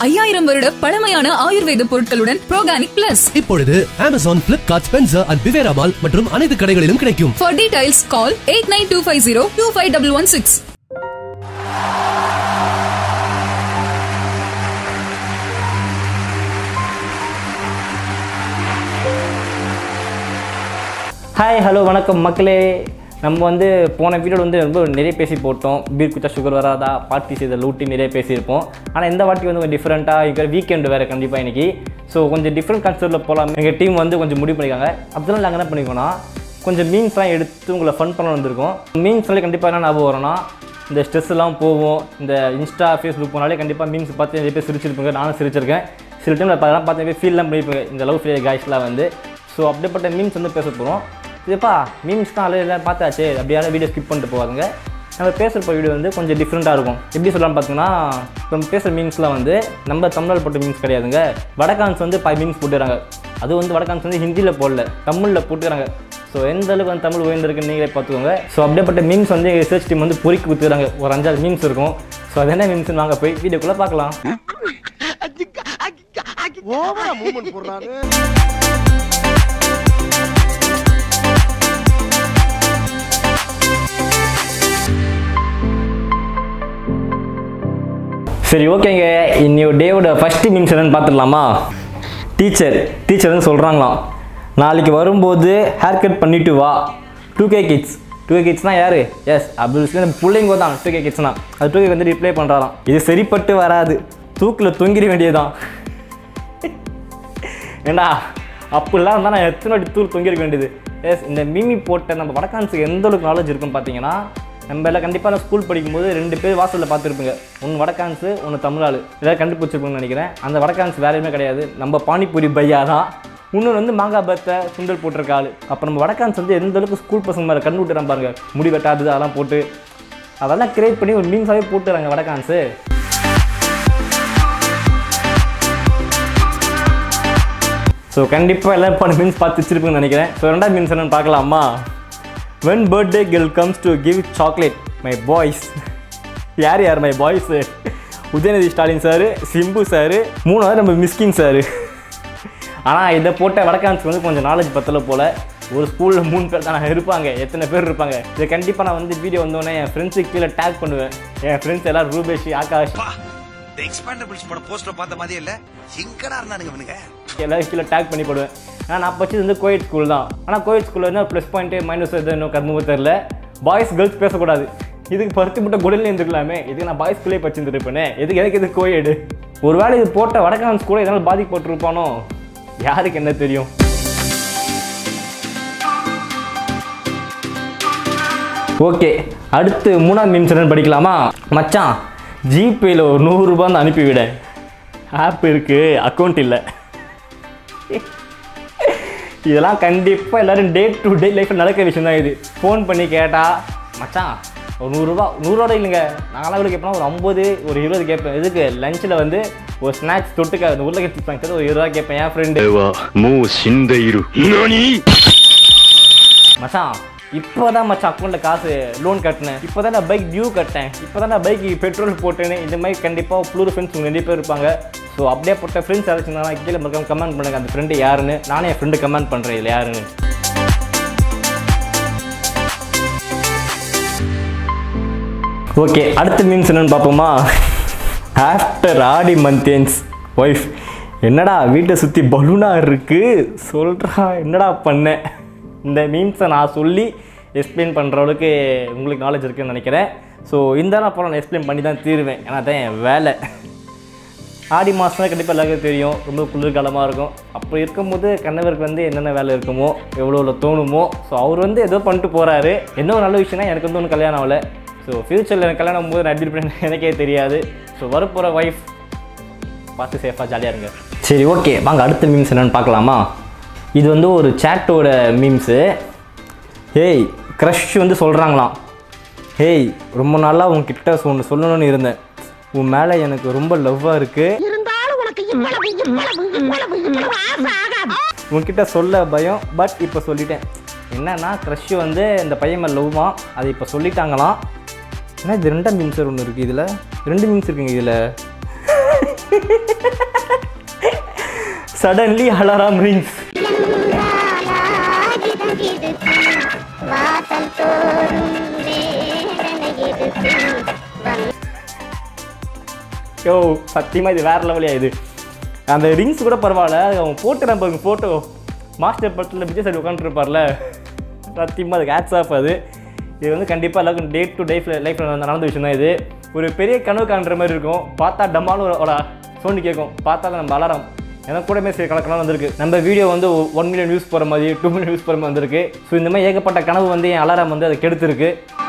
ஐயாயிரம் வருட பழமையான ஆயுர்வேத பொருட்களுடன் ப்ரோகானிக் பிளஸ் இப்பொழுது அமேசான் பிளிப்கார்ட் ஸ்பென்சர் அண்ட் பிவேரா மால் மற்றும் அனைத்து கடைகளிலும் கிடைக்கும் for details call eight nine two five zero two five double one six hi hello வணக்கம் மக்களே நம்ம வந்து போன வீடியோவில் வந்து ரொம்ப நிறைய பேசி போட்டோம் பீர் குச்சா சுகர் வராதா பார்ட்டி செய்த லூட்டி நிறைய பேசியிருப்போம் ஆனால் இந்த வாட்டி வந்து கொஞ்சம் டிஃப்ரெண்ட்டாக இருக்கிற வீக்கெண்டு வேறு கண்டிப்பாக இன்னைக்கு ஸோ கொஞ்சம் டிஃப்ரெண்ட் கான்செப்ட்டில் போகலாம் எங்கள் டீம் வந்து கொஞ்சம் முடிவு பண்ணியிருக்காங்க அதனால நாங்கள் என்ன பண்ணிக்கோன்னா கொஞ்சம் மீன்ஸ்லாம் எடுத்து உங்களை ஃபன் பண்ண வந்திருக்கோம் மீன்ஸ்னாலே கண்டிப்பாக என்ன ஞாபகம் வரும்னா இந்த ஸ்ட்ரெஸ் எல்லாம் போகும் இந்த இன்ஸ்டா ஃபேஸ்புக் போனாலே கண்டிப்பாக மீன்ஸ் பார்த்து நிறைய பேர் சிரிச்சிருப்பீங்க நானும் சிரிச்சிருக்கேன் சில டைம் அதெல்லாம் பார்த்து ஃபீல்லாம் பண்ணியிருப்பீங்க இந்த லவ் ஃபெயிலியர் காய்ஸ்லாம் வந்து ஸோ அப்படிப்பட்ட மீம்ஸ் வந்து பேச போகிறோம் இதுப்பா மீம்ஸ் தான் அதில் எல்லாம் பார்த்தாச்சு அப்படியான வீடியோ ஸ்கிப் பண்ணிட்டு போகாதுங்க நம்ம பேசுகிற வீடியோ வந்து கொஞ்சம் டிஃப்ரெண்ட்டாக இருக்கும் எப்படி சொல்லலாம்னு பார்த்தீங்கன்னா இப்போ நம்ம பேசுகிற மீம்ஸ்லாம் வந்து நம்ம தமிழ் போட்ட மீம்ஸ் கிடையாதுங்க வடகான்ஸ் வந்து பை மீம்ஸ் போட்டுறாங்க அது வந்து வடகான்ஸ் வந்து ஹிந்தியில் போடல தமிழில் போட்டுக்கிறாங்க ஸோ எந்த அளவுக்கு வந்து தமிழ் உயர்ந்திருக்குன்னு நீங்களே பார்த்துக்கோங்க ஸோ அப்படியேப்பட்ட மீம்ஸ் வந்து ரிசர்ச் டீம் வந்து பொறுக்கி கொடுத்துறாங்க ஒரு அஞ்சாறு மீம்ஸ் இருக்கும் ஸோ அது என்ன மீம்ஸ் வாங்க போய் வீடியோக்குள்ளே பார்க்கலாம் ஓவரா மூவ்மெண்ட் போடுறாரு சரி ஓகேங்க இன்னைய டேவோட ஃபஸ்ட்டு மீம்ஸ் என்னன்னு பார்த்துடலாமா டீச்சர் டீச்சர் வந்து சொல்கிறாங்களாம் நாளைக்கு வரும்போது ஹேர் கட் பண்ணிட்டு வா two K kids two K கிட்ஸ்னால் யார் எஸ் அப்படி சொல்லி நம்ம பிள்ளைங்க தான் டூ கே கிட்ஸ்னா அது டூ கே வந்து ரிப்ளை பண்ணுறாராம் இது சரிப்பட்டு வராது தூக்கில் தொங்கிட வேண்டியதுதான் ஏண்டா அப்படிலாம் இருந்தால் நான் எத்தனை வாட்டி தூள் தொங்கிருக்க வேண்டியது எஸ் இந்த மிமி போட்ட நம்ம வடக்கான்ஸுக்கு எந்த அளவுக்கு நாலேஜ் இருக்குன்னு பார்த்தீங்கன்னா நம்ம எல்லாம் கண்டிப்பாக நான் ஸ்கூல் படிக்கும்போது ரெண்டு பேர் வாசலில் பார்த்துருப்பீங்க ஒன்று வடக்கான்ஸு ஒன்று தமிழாள் ஏதாவது கண்டுபிடிச்சிருப்பீங்கன்னு நினைக்கிறேன் அந்த வடக்கான்ஸ் வேற எதுவுமே கிடையாது நம்ம பானிபூரி பையா தான் இன்னொன்று வந்து மாங்காய் பத்தை சுண்டல் போட்டிருக்க ஆள் அப்போ நம்ம வடக்கான்ஸ் வந்து எந்த அளவுக்கு ஸ்கூல் பசங்க மேலே கண்டு விட்டுறான் பாருங்க முடி வெட்டாதது அதெல்லாம் போட்டு அதெல்லாம் கிரியேட் பண்ணி ஒரு மீன்ஸாகவே போட்டுறாங்க வடக்கான்ஸு ஸோ கண்டிப்பாக எல்லாம் இப்போ மீன்ஸ் பார்த்து வச்சிருப்பீங்கன்னு நினைக்கிறேன் ஸோ ரெண்டாவது மீன்ஸ் என்னன்னு பார்க்கலாமா when birthday girl comes to give chocolate my boys யார் யார் my boys Udhayanidhi Stalin sir Simbu sir மூணாவது நம்ம மிஸ்கின் சார் ஆனால் இதை போட்ட வடக்கான்ஸ்க்கு வந்து கொஞ்சம் நாலேஜ் பத்தல போல் ஒரு ஸ்கூலில் மூணு பேர் தான் இருப்பாங்க எத்தனை பேர் இருப்பாங்க இதை கண்டிப்பாக நான் வந்து வீடியோ வந்தோடனே என் ஃப்ரெண்ட்ஸுக்கு கீழே டேக் பண்ணுவேன் என் ஃப்ரெண்ட்ஸ் எல்லாம் ரூபேஷ் ஆகாஷ் இந்த எக்ஸ்பாண்டபிள்ஸ் பட போஸ்டர் பார்த்த மாதிரியே இல்ல சிங்கடா இருந்தானுங்க இவனுங்க எல்லாரும் கீழே டேக் பண்ணி போடுவேன் ஆனால் நான் படிச்சது வந்து கோயட் ஸ்கூல் தான் ஆனால் கோயட் ஸ்கூலில் வந்து ப்ளஸ் பாயிண்ட்டு மைனஸ் எது இன்னும் கர்மமும் தெரில பாய்ஸ் கேர்ள்ஸ் பேசக்கூடாது இதுக்கு பருத்தி முட்டை குடல்ல இருந்துக்கலாமே இதுக்கு நான் பாய்ஸ் ஸ்கூலே படிச்சிருந்துருப்பேனே எதுக்கு எனக்கு இது கோயடு ஒருவேளை இது போட்ட வடக்கான்ஸ் கூட இதனால் பாதிக்கப்பட்டிருப்பானோ யாருக்கு என்ன தெரியும் ஓகே அடுத்து மூணாவது மீம்ஸ் என்னன்னு படிக்கலாமா மச்சான் ஜிபேயில் ஒரு நூறுரூபா வந்து அனுப்பிவிட ஆப் இருக்குது அக்கௌண்ட் இல்லை இதெல்லாம் கண்டிப்பாக எல்லாரும் டே டு டே லைஃப்பில் நடக்கிற விஷயம் தான் இது ஃபோன் பண்ணி கேட்டால் மச்சான் ஒரு நூறுரூவா நூறுரூவா இல்லைங்க நாங்களாம் கூட கேட்போம் ஒரு ஐம்பது ஒரு இருபது கேட்பேன் இதுக்கு லஞ்சில் வந்து ஒரு ஸ்நாக்ஸ் தொட்டுக்க அந்த உருளைக்கிழங்கு ஸ்நாக்ஸ் ஒரு இருபது கேட்பேன் என் ஃப்ரெண்டு はもう死んでいる何 மச்சான் இப்போ தான் மச்சான் அக்கௌண்ட்டில் காசு லோன் கட்டினேன் இப்போ தான் நான் பைக் டியூ கட்டேன் இப்போ தான் நான் பைக்கு பெட்ரோல் போட்டேன்னு இந்த மாதிரி கண்டிப்பாக புளூர் ஃப்ரெண்ட்ஸ் உங்க நிறைய பேர் இருப்பாங்க ஸோ அப்படியே போட்ட ஃப்ரெண்ட்ஸ் யாராச்சும் கீழே மறக்காம கமெண்ட் பண்ணுங்க அந்த ஃப்ரெண்டு யாருன்னு நானே என் ஃப்ரெண்டு கமெண்ட் பண்ணுறேன் இதில் யாருன்னு ஓகே அடுத்த மீன்ஸ் என்னன்னு பார்ப்போமா ஆஃப்டர் ஆடி மந்தேன்ஸ் ஒய்ஃப் என்னடா வீட்டை சுற்றி பலூனாக இருக்கு சொல்கிறா என்னடா பண்ணேன் இந்த மீம்ஸை நான் சொல்லி எக்ஸ்பிளைன் பண்ணுற அளவுக்கு உங்களுக்கு நாலேஜ் இருக்குன்னு நினைக்கிறேன் ஸோ இந்த நான் அப்புறம் நான் எக்ஸ்பிளைன் பண்ணி தான் தீருவேன் ஏன்னா தான் என் வேலை ஆடி மாதம் கண்டிப்பாக எல்லாருக்கும் தெரியும் ரொம்ப குளிர்காலமாக இருக்கும் அப்போ இருக்கும்போது கணவருக்கு வந்து என்னென்ன வேலை இருக்குமோ எவ்வளோ எவ்வளோ தோணுமோ ஸோ அவர் வந்து ஏதோ பண்ணிட்டு போகிறாரு என்ன ஒரு நல்ல விஷயம்னா எனக்கு வந்து ஒன்றும் கல்யாணம் ஆகலை ஸோ ஃப்யூச்சரில் எனக்கு கல்யாணம் போது நான் எப்படி இருப்பேன்னு எனக்கே தெரியாது ஸோ வரப்போகிற ஒய்ஃப் பார்த்து சேஃபாக ஜாலியாக இருங்க சரி ஓகே வாங்க அடுத்த மீம்ஸ் என்னென்னு பார்க்கலாமா இது வந்து ஒரு சேட்டோட மீம்ஸு ஏய் க்ரஷ் வந்து சொல்கிறாங்களாம் ஏய் ரொம்ப நாளாக உன்கிட்ட ஒன்று சொல்லணும்னு இருந்தேன் உன் மேலே எனக்கு ரொம்ப லவ்வாக இருக்குது இருந்தாலும் உனக்கு இவ்வளவு இவ்வளவு இவ்வளவு இவ்வளவு ஆசை ஆகாது உன்கிட்ட சொல்ல பயம் பட் இப்போ சொல்லிட்டேன் என்னன்னா க்ரஷ் வந்து இந்த பையன் மேலே லவ்மா அதை இப்போ சொல்லிட்டாங்களாம் ஏன்னா இது ரெண்டாம் மீம்ஸ் ஒன்று இருக்குது இதில் ரெண்டு மீம்ஸ் இருக்குங்க இதில் சடன்லி அலாரம் ரிங்ஸ் வாசல் தோறும் வேதனை எதுக்கு யோ சத்தியமாக இது வேறு லெவலியா இது அந்த ரிங்ஸ் கூட பரவாயில்ல அவன் போட்டு நம்ம ஃபோட்டோ மாஸ்டர் படத்தில் விஜய் சார் உட்காந்துருப்பார்ல சத்தியமாக அதுக்கு ஹேட்ஸ் ஆஃப் அது இது வந்து கண்டிப்பாக எல்லாருக்கும் டே டு டே லைஃப்பில் நடந்த விஷயம் தான் இது ஒரு பெரிய கனவு காண்ற மாதிரி இருக்கும் பார்த்தா டம்மாலும் ஒரு- ஒரு சவுண்டு கேட்கும் பார்த்தா நம்ம அலாரம் எனக்கு கூடமே சரி கணக்கெல்லாம் வந்திருக்கு நம்ம வீடியோ வந்து ஒன் மில்லியன் வியூஸ் போகிற மாதிரி டூ மில்லியன் வியூஸ் போகிற மாதிரி வந்திருக்கு ஸோ இந்த மாதிரி ஏகப்பட்ட கனவு வந்து என் அலாரம் வந்து அதை கெடுத்துருக்கு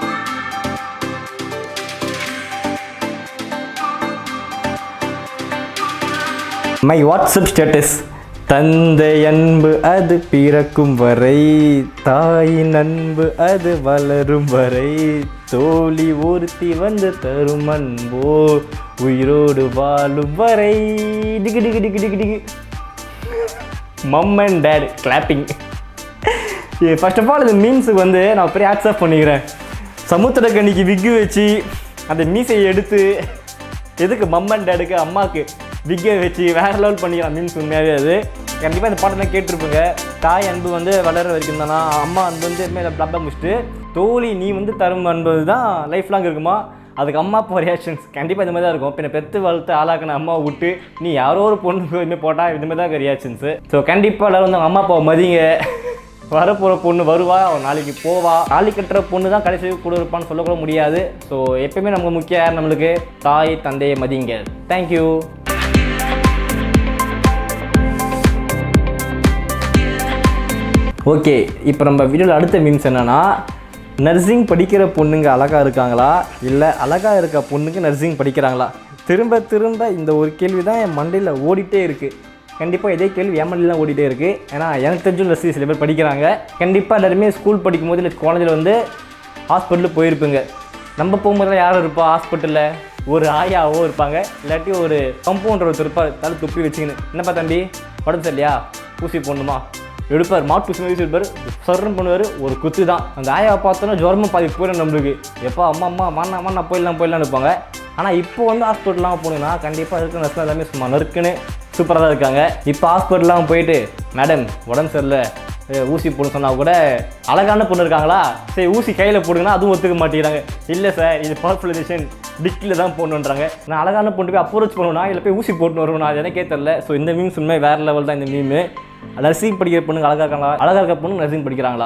மை வாட்ஸ்அப் ஸ்டேட்டஸ் தந்தை அன்பு அது பிறக்கும் வரை தாயின் அன்பு அது வளரும் வரை தோழி ஒருத்தி வந்து தரும் அன்போ உயிரோடு வாழும் வரை டிகு டிகு டிகு டிகு டிகு mum and dad clapping first of all இந்த மீன்ஸுக்கு வந்து நான் பெரிய ஆட்ஸ் ஆஃப் பண்ணிக்கிறேன் சமுத்திரக்கனிக்கு விக்கு வச்சு அந்த மீசையை எடுத்து எதுக்கு மம் அண்ட் டேடுக்கு அம்மாவுக்கு விக்கை வச்சு வேற லெவல் பண்ணிக்கலாம் மீன்ஸ் உண்மையாகவே அது கண்டிப்பாக இந்த பாட்டெல்லாம் கேட்டிருப்பீங்க தாய் அன்பு வந்து வளர வரைக்கும் தானா அம்மா அன்பு வந்து மேலே பிளப்பை முடிச்சுட்டு தோழி நீ வந்து தரும் அன்பது தான் லைஃப் லாங் இருக்குமா அதுக்கு அம்மா அப்பா ரியாக்ஷன்ஸ் கண்டிப்பாக இந்த மாதிரி தான் இருக்கும் பின்ன பெற்று வளர்த்து ஆளாக்கின அம்மாவை விட்டு நீ யாரோ ஒரு பொண்ணு இதுமாதிரி போட்டால் இந்த மாதிரி தான் ரியாக்ஷன்ஸு ஸோ கண்டிப்பாக எல்லாரும் வந்து அவங்க அம்மா அப்பாவை மதிங்க வரப்போகிற பொண்ணு வருவா அவன் நாளைக்கு போவா தாலி கட்டுற பொண்ணு தான் கடைசி கூட இருப்பான்னு சொல்லக்கூட முடியாது ஸோ எப்பயுமே நமக்கு முக்கியம் யார் நம்மளுக்கு தாய் தந்தையை மதிங்க தேங்க்யூ ஓகே இப்போ நம்ம வீடியோவில் அடுத்த மீம்ஸ் என்னன்னா நர்சிங் படிக்கிற பொண்ணுங்க அழகாக இருக்காங்களா இல்லை அழகாக இருக்க பொண்ணுங்க நர்சிங் படிக்கிறாங்களா திரும்ப திரும்ப இந்த ஒரு கேள்வி தான் என் மண்டையில் ஓடிட்டே இருக்குது கண்டிப்பாக இதே கேள்வி என் மண்டையில் தான் ஓடிட்டே இருக்குது ஏன்னா எனக்கு தெரிஞ்ச நர்சிங் சில பேர் படிக்கிறாங்க கண்டிப்பாக எல்லாருமே ஸ்கூல் படிக்கும்போது இல்லை காலேஜில் வந்து ஹாஸ்பிட்டலுக்கு போயிருப்பீங்க நம்ம போகும்போதெல்லாம் யாரும் இருப்பா ஹாஸ்பிட்டலில் ஒரு ஆயாவோ இருப்பாங்க இல்லாட்டி ஒரு கம்பவுண்டர் ஒருத்தர் இருப்பார் தலை துப்பி வச்சுக்கின்னு என்னப்பா தம்பி உடம்பு சரியில்லையா ஊசி போடணுமா எடுப்பார் மாட்டு ஊசி மாதிரி எடுப்பார் சர்ன்னு பண்ணுவார் ஒரு குத்து தான் அந்த ஆயாவை பார்த்தோன்னா ஜுரமும் பாதி போயிடும் நம்மளுக்கு எப்போ அம்மா அம்மா மண்ணா மண்ணா போயிடலாம் போயிடலாம்னு இருப்பாங்க ஆனால் இப்போ வந்து ஹாஸ்பிட்டல்லாம் போனீங்கன்னா கண்டிப்பாக இருக்கிற நர்ஸ் எல்லாமே சும்மா நறுக்குன்னு சூப்பராக தான் இருக்காங்க இப்போ ஹாஸ்பிட்டல்லாம் போயிட்டு மேடம் உடம்பு சரியில்லை ஏ, ஊசி போடணும் சொன்னால் கூட அழகான பொண்ணு இருக்காங்களா சரி ஊசி கையில் போடுங்கன்னா அதுவும் ஒத்துக்க மாட்டேங்கிறாங்க இல்லை சார் இது பர்ஃபுலைசேஷன் டிக்கில் தான் போடணுன்றாங்க நான் அழகான பொண்ணு போய் அப்ரோச் பண்ணுவேனா இல்லை போய் ஊசி போட்டுன்னு வருவேன் அது எனக்கே தெரில ஸோ இந்த மீம்ஸ் உண்மை வேறு லெவல் தான் இந்த மீமு நர்சிங் படிக்கிற பொண்ணுங்க அழகாக இருக்காங்களா அழகாக இருக்க பொண்ணு நர்சிங் படிக்கிறாங்களா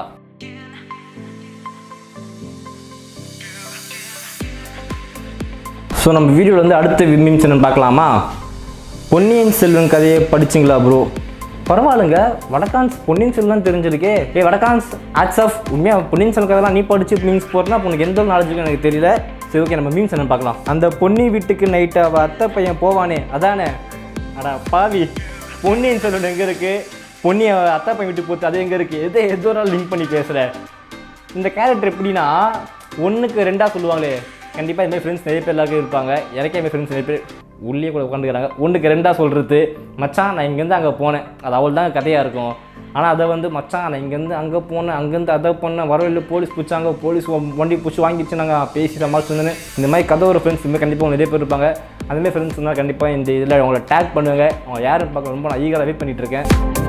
ஸோ நம்ம வீடியோவில் வந்து அடுத்த மீம்ஸ் என்னன்னு பார்க்கலாமா பொன்னியின் செல்வன் கதையை படிச்சிங்களா ப்ரோ பரவாயில்லைங்க வடக்கான்ஸ் பொன்னியின் செல்வன் தெரிஞ்சிருக்கே ஏ வடக்கான்ஸ் ஆட்ஸ் ஆஃப் உண்மையாக பொன்னியின் செல்வன் கதைலாம் நீ படிச்சு மீம்ஸ் போகிறனா உனக்கு எந்த நாலேஜ் எனக்கு தெரியல சரி ஓகே நம்ம மீம்ஸ் என்ன பார்க்கலாம் அந்த பொன்னி வீட்டுக்கு நைட்டு அவள் அத்தை பையன் போவானே அதானே அடா பாவி பொன்னியின் செல்வன் எங்கே இருக்குது பொன்னி அவ அத்தை பையன் வீட்டுக்கு போத்து அது எங்கே இருக்குது எதை எதோ ஒரு லிங்க் பண்ணி பேசுகிற இந்த கேரக்டர் எப்படின்னா ஒன்றுக்கு ரெண்டாக சொல்லுவாங்களே கண்டிப்பாக இந்த மாதிரி ஃப்ரெண்ட்ஸ் நிறைய பேர் எல்லாருக்கும் இருப்பாங்க எனக்கே என் ஃப்ரெண்ட்ஸ் நிறைய பேர் உள்ளே கூட உட்காந்துக்கிறாங்க ஒன்றுக்கு ரெண்டாக சொல்கிறது மச்சான் நான் இங்கேருந்து அங்கே போனேன் அது அவள் தான் கதையாக இருக்கும் ஆனால் அதை வந்து மச்சான் நான் இங்கேருந்து அங்கே போனேன் அங்கேருந்து அதை போனேன் வரவில்லை போலீஸ் பிடிச்சாங்க போலீஸ் வண்டி பிடிச்சி வாங்கிடுச்சு நாங்கள் பேசிட்ட மாதிரி சொன்னேன் இந்த மாதிரி கதை ஒரு ஃப்ரெண்ட்ஸ் இந்த கண்டிப்பாக நிறைய பேர் இருப்பாங்க அந்த மாதிரி ஃப்ரெண்ட்ஸ் இருந்தால் கண்டிப்பாக இந்த இதில் அவங்கள டேக் பண்ணுவாங்க அவங்க யாருன்னு பார்க்க ரொம்ப நான் ஈகராக வெயிட் பண்ணிட்டு இருக்கேன்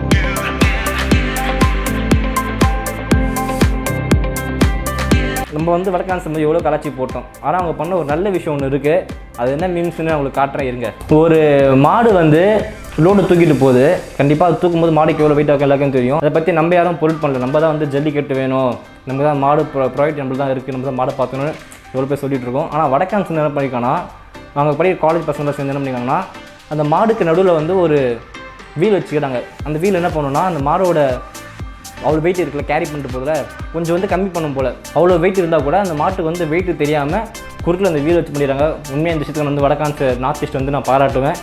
நம்ம வந்து வடக்கான் சம்பந்தம் எவ்வளோ கலாச்சி போட்டோம் ஆனால் அவங்க பண்ண ஒரு நல்ல விஷயம் ஒன்று இருக்குது அது என்ன மீம்ஸ்னு அவங்களுக்கு காட்டுறேன் இருங்க ஒரு மாடு வந்து லோடு தூக்கிட்டு போகுது கண்டிப்பாக அது தூக்கும் போது மாடுக்கு எவ்வளோ வெயிட் ஆகும் எல்லாருக்கும் தெரியும் அதை பற்றி நம்ம யாரும் பொருள் பண்ணல நம்ம தான் வந்து ஜல்லிக்கட்டு வேணும் நம்ம தான் மாடு ப்ராடக்ட் நம்ம தான் இருக்குது நம்ம தான் மாடை பார்க்கணும்னு எவ்வளோ பேர் சொல்லிட்டு இருக்கோம் ஆனால் வடக்கான் என்ன பண்ணியிருக்காங்கன்னா அவங்க படிக்கிற காலேஜ் பசங்க சேர்ந்து என்ன பண்ணியிருக்காங்கன்னா அந்த மாடுக்கு நடுவில் வந்து ஒரு வீல் வச்சுக்கிறாங்க அந்த வீல் என்ன பண்ணணும்னா அந்த மாடோட அவ்வளோ வெயிட் இருக்குல்ல கேரி பண்ணிட்டு போதில் கொஞ்சம் வந்து கம்மி பண்ணும் போல் அவ்வளோ வெயிட் இருந்தால் கூட அந்த மாட்டுக்கு வந்து வெயிட் தெரியாமல் குறுக்கில் அந்த வீல் வச்சு பண்ணிடுறாங்க உண்மையாக இந்த விஷயத்துக்கு நான் வந்து வடக்கான்ஸ் நார்த் ஈஸ்ட் வந்து நான் பாராட்டுவேன்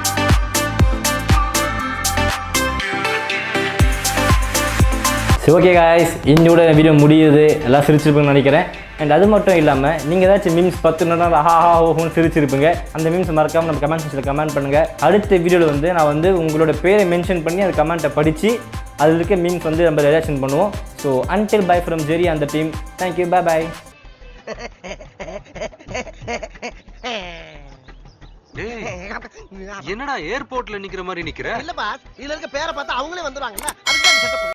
சரி ஓகே காய்ஸ் இன்னோட வீடியோ முடியுது எல்லாம் சிரிச்சிருப்பீங்கன்னு நினைக்கிறேன் அண்ட் அது மட்டும் இல்லாமல் நீங்கள் ஏதாச்சும் மீம்ஸ் பத்து நேரம் ஆஹா ஆஹா ஓஹோன்னு சிரிச்சிருப்பீங்க அந்த மீம்ஸ் மறக்காமல் நம்ம கமெண்ட் செக்ஷனில் கமெண்ட் பண்ணுங்கள் அடுத்த வீடியோவில் வந்து நான் வந்து உங்களோட பேரை மென்ஷன் பண்ணி அந்த கமெண்ட்டை படித்து அதில் இருக்க மீம்ஸ் வந்து நம்ம ரியாக்ஷன் பண்ணுவோம் so until bye from Jerry அந்த டீம் தேங்க்யூ பை பாய் என்னடா ஏர்போர்ட்ல நிக்கிற மாதிரி நிக்கிற இல்ல பாஸ் இதுல இருக்க பேரை பார்த்தா அவங்களே வந்துருவாங்கல்ல அதுக்கு தான் செட்டப்